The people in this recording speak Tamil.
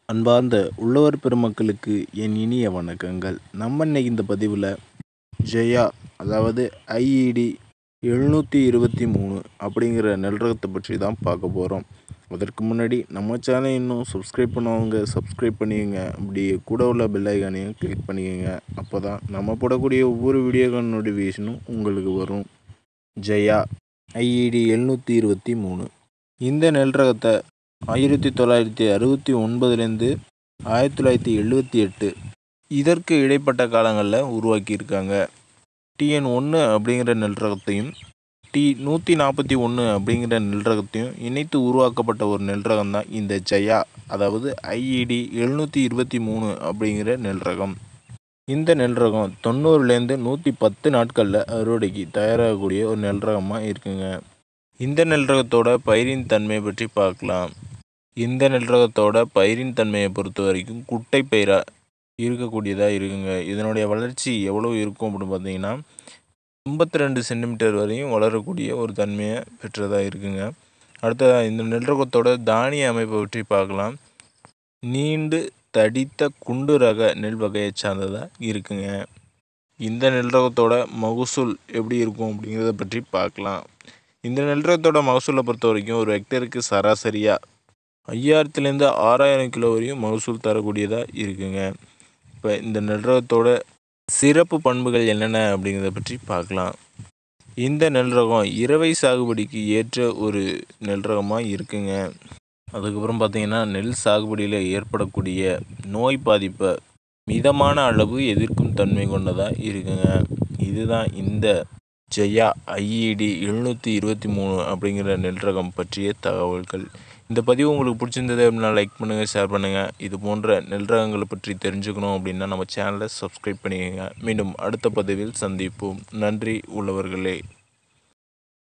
அன்பார்ந்த உள்ளவர் பெருமக்களுக்கு என் இனிய வணக்கங்கள் நம்ம இன்னைக்கு இந்த பதிவில் ஜெயா அதாவது ஐஇடி எழுநூற்றி இருபத்தி மூணு அப்படிங்கிற நெல் ரகத்தை பற்றி தான் பார்க்க போகிறோம் அதற்கு முன்னாடி நம்ம சேனலை இன்னும் சப்ஸ்கிரைப் பண்ணவங்க சப்ஸ்கிரைப் பண்ணிக்கங்க அப்படி கூட உள்ள பெல் ஐக்கானையும் கிளிக் பண்ணிக்கோங்க அப்போ தான் நம்ம போடக்கூடிய ஒவ்வொரு வீடியோக்கான நோட்டிஃபிகேஷனும் உங்களுக்கு வரும் ஜெயா ஐஇடி எழுநூற்றி இருபத்தி மூணு இந்த நெல் ரகத்தை ஆயிரத்தி தொள்ளாயிரத்தி அறுபத்தி ஒன்பதுலேருந்து ஆயிரத்தி தொள்ளாயிரத்தி எழுபத்தி எட்டு இதற்கு இடைப்பட்ட காலங்களில் உருவாக்கியிருக்காங்க டிஎன் ஒன்று அப்படிங்கிற நெல் ரகத்தையும் டி நூற்றி நாற்பத்தி ஒன்று அப்படிங்கிற நெல் ரகத்தையும் இணைத்து உருவாக்கப்பட்ட ஒரு நெல் ரகம் தான் இந்த ஜெயா அதாவது ஐஇடி எழுநூற்றி இருபத்தி மூணு அப்படிங்கிற நெல் ரகம் இந்த நெல் ரகம் தொண்ணூறுலேருந்து நூற்றி பத்து நாட்களில் அறுவடைக்கு தயாராகக்கூடிய ஒரு நெல் ரகமாக இருக்குங்க இந்த நெல் ரகத்தோட பயிரின் தன்மையை பற்றி பார்க்கலாம் இந்த நெல் ரகத்தோட பயிரின் தன்மையை பொறுத்த வரைக்கும் குட்டை பயிராக இருக்கக்கூடியதாக இருக்குங்க இதனுடைய வளர்ச்சி எவ்வளோ இருக்கும் அப்படின்னு பார்த்தீங்கன்னா ஐம்பத்தி ரெண்டு சென்டிமீட்டர் வரையும் வளரக்கூடிய ஒரு தன்மையை பெற்றதாக இருக்குங்க அடுத்ததாக இந்த நெல் ரகத்தோட தானிய அமைப்பை பற்றி பார்க்கலாம் நீண்டு தடித்த குண்டு ரக நெல் வகையை சார்ந்ததாக இருக்குங்க இந்த நெல் ரகத்தோட மகசூல் எப்படி இருக்கும் அப்படிங்கிறத பற்றி பார்க்கலாம் இந்த நெல் ரகத்தோட மகசூலை பொறுத்த வரைக்கும் ஒரு ஹெக்டருக்கு சராசரியாக ஐயாயிரத்துலேருந்து ஆறாயிரம் கிலோ வரையும் மகசூல் தரக்கூடியதாக இருக்குங்க இப்போ இந்த நெல் ரகத்தோட சிறப்பு பண்புகள் என்னென்ன அப்படிங்கிறத பற்றி பார்க்கலாம் இந்த நெல் ரகம் இரவை சாகுபடிக்கு ஏற்ற ஒரு நெல் ரகமாக இருக்குங்க அதுக்கப்புறம் பார்த்தீங்கன்னா நெல் சாகுபடியில் ஏற்படக்கூடிய நோய் பாதிப்பை மிதமான அளவு எதிர்க்கும் தன்மை கொண்டதாக இருக்குங்க இதுதான் இந்த ஜெயா ஐஇடி எழுநூற்றி இருபத்தி மூணு அப்படிங்கிற நெல் ரகம் பற்றிய தகவல்கள் இந்த பதிவு உங்களுக்கு பிடிச்சிருந்தது அப்படின்னா லைக் பண்ணுங்கள் ஷேர் பண்ணுங்கள் இது போன்ற நெல் ரகங்களை பற்றி தெரிஞ்சுக்கணும் அப்படின்னா நம்ம சேனலை சப்ஸ்கிரைப் பண்ணிக்கோங்க மீண்டும் அடுத்த பதிவில் சந்திப்போம் நன்றி உள்ளவர்களே